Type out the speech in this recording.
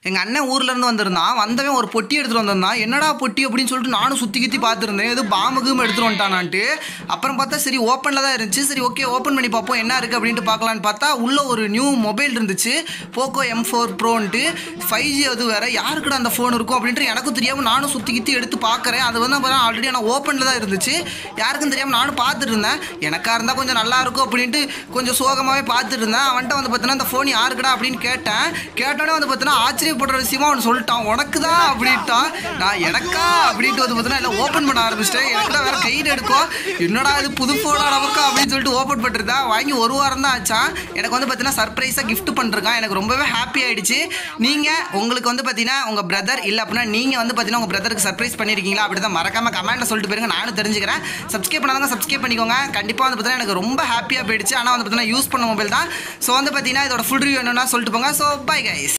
எங்கள் அண்ணன் ஊர்ல இருந்து வந்திருந்தான் வந்தவன் ஒரு பொட்டி எடுத்துகிட்டு வந்திருந்தான் என்னடா பொட்டி அப்படின்னு சொல்லிட்டு நானும் சுற்றி கித்தி பார்த்துருந்தேன் எது பாம்புக்கும் எடுத்துகிட்டு வந்துட்டானான்ட்டு அப்புறம் பார்த்தா சரி ஓப்பனில் தான் இருந்துச்சு சரி ஓகே ஓப்பன் பண்ணி பார்ப்போம் என்ன இருக்குது அப்படின்ட்டு பார்க்கலான்னு பார்த்தா உள்ள ஒரு நியூ மொபைல் இருந்துச்சு Poco M four pro five G அது வேறு யாருக்குடா அந்த ஃபோன் இருக்கும் அப்படின்ட்டு எனக்கும் தெரியாமல் நானும் சுற்றி கித்தி எடுத்து பார்க்குறேன் அது வந்து பார்த்தா ஆல்ரெடி ஆனால் ஓப்பனில் தான் இருந்துச்சு யாருக்கும் தெரியாமல் நானும் பார்த்துட்டு இருந்தேன் எனக்காக இருந்தால் கொஞ்சம் நல்லா இருக்கும் அப்படின்ட்டு கொஞ்சம் சோகமாகவே பார்த்துட்டு இருந்தேன் அவன்கிட்ட வந்து பார்த்தீங்கன்னா அந்த ஃபோன் யாருக்குடா அப்படின்னு கேட்டேன் கேட்டோன்னே வந்து பார்த்தீங்கன்னா ஆச்சரியப்படுற விஷயமா அவன் சொல்லிட்டான் உனக்கு தான் அப்படின்ட்டான் நான் எனக்கா அப்படின்ட்டு வந்து பார்த்தீங்கன்னா எல்லாம் ஓப்பன் பண்ண ஆரம்பிச்சிட்டேன் எனக்கு தான் வேற கையில் எடுக்கும் என்னடா இது புது ஃபோனா நமக்கு அப்படின்னு சொல்லிட்டு ஓப்பன் பண்ணிருந்தேன் வாங்கி ஒரு வாரம் தான் ஆச்சான் எனக்கு வந்து பார்த்தீங்கன்னா சர்ப்ரைஸாக gift பண்ணிருக்கான் எனக்கு ரொம்பவே ஹாப்பி ஆயிடுச்சு நீங்கள் உங்களுக்கு வந்து பார்த்தீங்கன்னா உங்கள் பிரதர் இல்லை அப்படின்னா நீங்கள் வந்து பார்த்தீங்கன்னா உங்கள் பிரதருக்கு சர்ப்ரைஸ் பண்ணியிருக்கீங்களா அப்படி தான் மறக்காம கமெண்ட்டில் சொல்லிட்டு போயிருங்க நானும் தெரிஞ்சுக்கிறேன் சப்ஸ்கிரைப் பண்ணாதவங்க சப்ஸ்கிரைப் பண்ணிக்கோங்க கண்டிப்பாக வந்து பார்த்தீங்கன்னா எனக்கு ரொம்ப ஹாப்பியாக போயிடுச்சு ஆனால் வந்து பார்த்தீங்கன்னா யூஸ் பண்ண மொபைல் தான் ஸோ வந்து பார்த்தீங்கன்னா இதோட ஃபுல் ரிவ்யூ என்னன்னா சொல்லிட்டு போங்க ஸோ பை கைஸ்